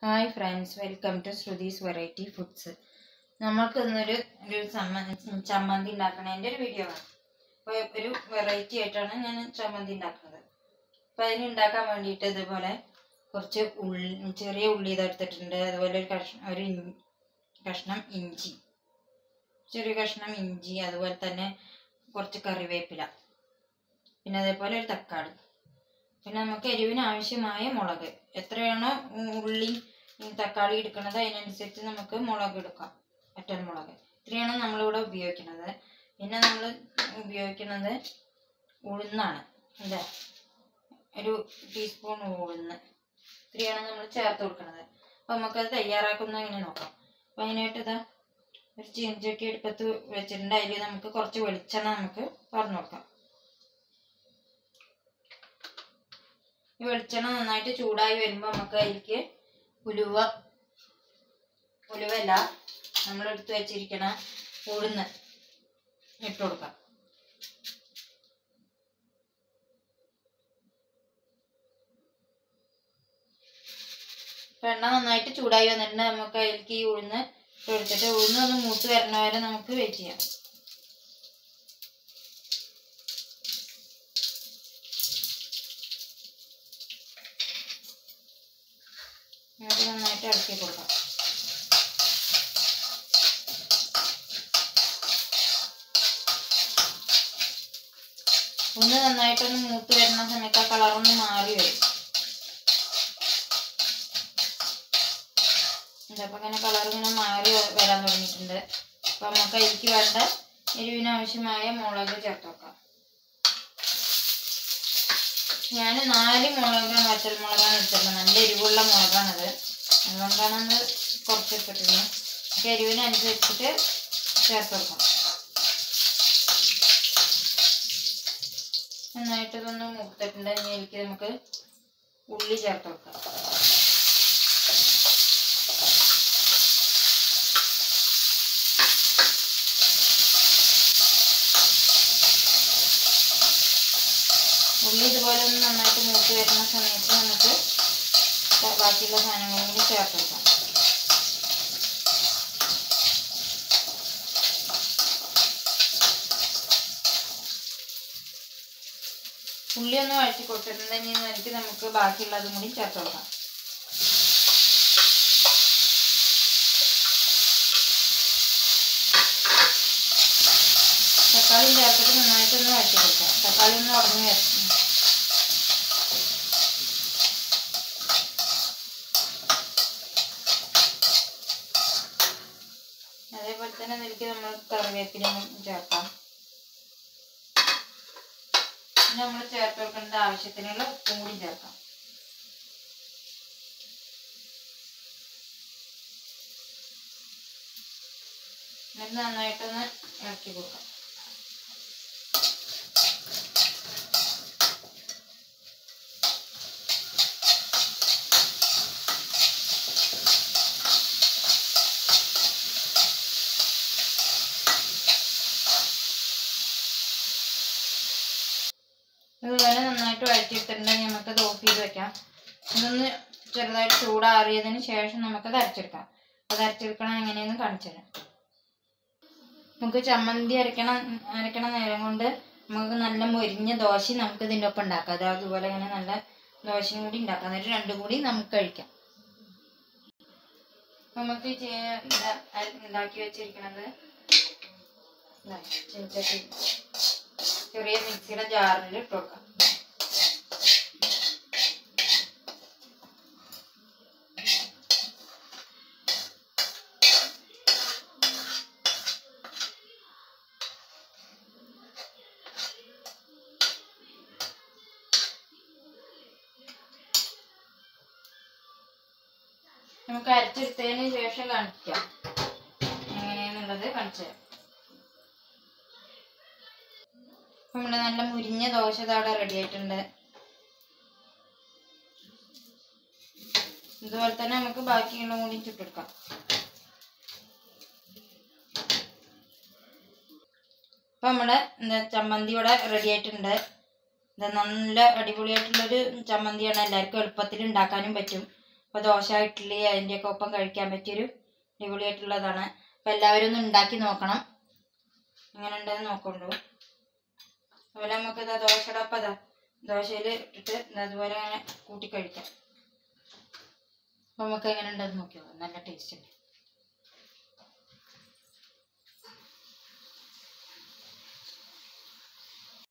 hi friends welcome to Shruthi's variety foods നമ്മൾക്ക് ഇന്നൊരു ഒരു ചമ്മ- ചമ്മന്തി ഉണ്ടാക്കണതിൻ്റെ ഒരു വീഡിയോ ആണ് അപ്പോൾ ഒരു വെറൈറ്റി ആയിട്ടാണ് ഞാൻ ചമ്മന്തി ഉണ്ടാക്കുന്നത് അപ്പോൾ അതിന് ഉണ്ടാക്കാൻ വേണ്ടിയിട്ട് ഇതുപോലെ കുറച്ച് ഉള്ളി ചെറിയ ഉള്ളി ഇതെടുത്തിട്ടുണ്ട് അതുപോലെ ഒരു കഷ്ണം ഒരു ഇൻ- കഷ്ണം ഇഞ്ചി ചെറിയ കഷ്ണം ഇഞ്ചി അതുപോലെ തന്നെ കുറച്ച് കറിവേപ്പില പിന്നെ അതേപോലെ ഒരു തക്കാളി പിന്നെ നമുക്ക് എരിവിന് ആവശ്യമായ മുളക് എത്രയാണോ ഉള്ളി ഉം, തക്കാളി എടുക്കുന്നത് അതിനനുസരിച്ച് നമുക്ക് മുളക് എടുക്കാം ഒറ്റൽ മുളക് ഇത്രയാണ് നമ്മളിവിടെ ഉപയോഗിക്കുന്നത് പിന്നെ നമ്മൾ ഉപയോഗിക്കുന്നത് ഉഴുന്നാണ് എന്താ ഒരു ടീസ്പൂൺ ഉഴുന്ന് ഇത്രയാണ് നമ്മൾ ചേർത്ത് കൊടുക്കുന്നത് അപ്പോൾ നമുക്കത് തയ്യാറാക്കുന്ന എങ്ങനെ നോക്കാം അപ്പോൾ അതിനായിട്ട് ഇതാ ഒരു ചീനച്ചട്ടി അടുപ്പത്ത് വെച്ചിട്ടുണ്ട് അതിൽ നമുക്ക് കുറച്ച് വെളിച്ചെണ്ണ നമുക്ക് പറഞ്ഞു കൊടുക്കാം ഈ വെളിച്ചെണ്ണ നന്നായിട്ട് ചൂടായി വരുമ്പോൾ നമുക്ക് അതിലേക്ക് ഉലുവ ഉലുവല്ല നമ്മൾ എടുത്ത് വെച്ചിരിക്കണ ഉഴുന്ന് ഇട്ട് കൊടുക്കാം ഇപ്പൊ എണ്ണ നന്നായിട്ട് ചൂടായി വന്നിട്ടുണ്ട് നമുക്ക് അതിലേക്ക് ഈ ഉഴുന്ന് ഇട്ട് കൊടുത്തിട്ട് ഉഴുന്ന് ഒന്ന് മൂത്ത് വരണ വരെ നമുക്ക് വെയിറ്റ് ചെയ്യാം നമുക്ക് നന്നായിട്ട് ഇളക്കി കൊടുക്കാം ഒന്ന് നന്നായിട്ടൊന്ന് മൂത്ത് വരുന്ന സമയത്ത് ആ കളറൊന്ന് മാറി വരും അപ്പൊ ഇങ്ങനെ കളർ ഇങ്ങനെ മാറി വ- വരാൻ തുടങ്ങിയിട്ടുണ്ട് അപ്പൊ നമുക്ക് അതിലേക്ക് വേണ്ട എരിവിന് ആവശ്യമായ മുളക് ചേർത്ത് വെക്കാം ഞാൻ നാല് മുളകാണ് വറ്റൽ മുളകാണ് എടുത്തിട്ടുള്ളത് നല്ല എരിവുള്ള മുളകാണത് അതുകൊണ്ടാണ് അത് കുറച്ച് എടുത്തിട്ടുള്ളത് നമുക്ക് എരിവിനനുസരിച്ചിട്ട് ചേർത്ത് വെക്കാം നന്നായിട്ട് ഇതൊന്ന് മൂത്തിട്ടുണ്ട് ഇനി അതിലേക്ക് നമുക്ക് ഉള്ളി ചേർത്ത് വെക്കാം ഉള്ളി ഇതുപോലെ ഒന്ന് നന്നായിട്ട് മൂത്ത് വരുന്ന സമയത്ത് നമുക്ക് ബ- ബാക്കിയുള്ള സാധനങ്ങളും കൂടി ചേർത്ത് വെക്കാം ഉള്ളി ഒന്ന് വഴറ്റി കൊടുത്തിട്ടുണ്ടെങ്കിൽ എനിക്ക് നമുക്ക് ബാക്കിയുള്ളതും കൂടി ചേർത്ത് കൊടുക്കാം തക്കാളിയും ചേർത്തിട്ട് നന്നായിട്ടൊന്ന് വഴറ്റി കൊടുക്കാം തക്കാളി ഒന്ന് ഉടഞ്ഞു വരണം അതേപോലെ തന്നെ അതിലേക്ക് നമ്മൾ കറിവേപ്പിലയും ചേർക്കാം പിന്നെ നമ്മൾ ചേർത്ത് കൊടുക്കേണ്ട ആവശ്യത്തിനുള്ള ഉപ്പും കൂടി ചേർക്കാം എന്നിട്ട് നന്നായിട്ടൊന്ന് ഇളക്കി കൊടുക്കാം അതുപോലെ നന്നായിട്ട് വഴറ്റിയെടുത്തിട്ടുണ്ടെങ്കിൽ നമുക്കത് ഓഫ് ചെയ്ത് വെക്കാം ഇതൊന്ന് ചെറുതായിട്ട് ചൂടാറിയതിന് ശേഷം നമുക്കത് അരച്ചെടുക്കാം അത് അരച്ചെടുക്കണം എങ്ങനെയെന്ന് കാണിച്ചു തരാം നമുക്ക് ചമ്മന്തി അരക്കണം അരക്കണ നേരം കൊണ്ട് നമുക്ക് നല്ല മൊരിഞ്ഞ ദോശ നമുക്ക് ഇതിൻ്റെ ഒപ്പം ഉണ്ടാക്കാം അത് അതുപോലെ ഇങ്ങനെ നല്ല ദോശയും കൂടി ഉണ്ടാക്കാം എന്നിട്ട് രണ്ടും കൂടി നമുക്ക് കഴിക്കാം നമുക്ക് ചെ- ഇത് അര- ഉണ്ടാക്കി വെച്ചിരിക്കണത് ഇതാ, ചീനച്ചട്ടി ചെറിയ മിക്സിയുടെ ജാറിൽ ഇട്ട് കൊടുക്കാം നമുക്ക് അരച്ചെടുത്തതിന് ശേഷം കാണിക്കാം എങ്ങനെയാന്നുള്ളത് കാണിച്ചു തരാം നമ്മുടെ നല്ല മുരിഞ്ഞ ദോശ ഇതവിടെ റെഡി ആയിട്ടുണ്ട് ഇതുപോലെ തന്നെ നമുക്ക് ബാക്കിയുള്ള കൂടി ചുട്ടെടുക്കാം അപ്പൊ നമ്മുടെ എന്താ ചമ്മന്തി ഇവിടെ റെഡി ആയിട്ടുണ്ട് ഇത് നല്ല അടിപൊളിയായിട്ടുള്ളൊരു ചമ്മന്തിയാണ് എല്ലാവർക്കും എളുപ്പത്തിൽ ഉണ്ടാക്കാനും പറ്റും അപ്പോൾ ദോശ ഇഡ്ഡലി അതിൻ്റെയൊക്കെ ഒപ്പം കഴിക്കാൻ പറ്റിയൊരു അടിപൊളിയായിട്ടുള്ളതാണ് അപ്പോൾ എല്ലാവരും ഒന്ന് ഉണ്ടാക്കി നോക്കണം എങ്ങനെ ഉണ്ടെന്ന് നോക്കൊണ്ടു അതുപോലെ നമുക്ക് ഇതാ ദോശയുടെ ഒപ്പം ഇതാ ദോശയിൽ ഇട്ടിട്ട് ഇതാ അതുപോലെ അങ്ങനെ കൂട്ടി കഴിക്കാം അപ്പോൾ നമുക്ക് എങ്ങനെ ഉണ്ടെന്ന് നോക്കിയോ നല്ല ടേസ്റ്റ് ഉണ്ട്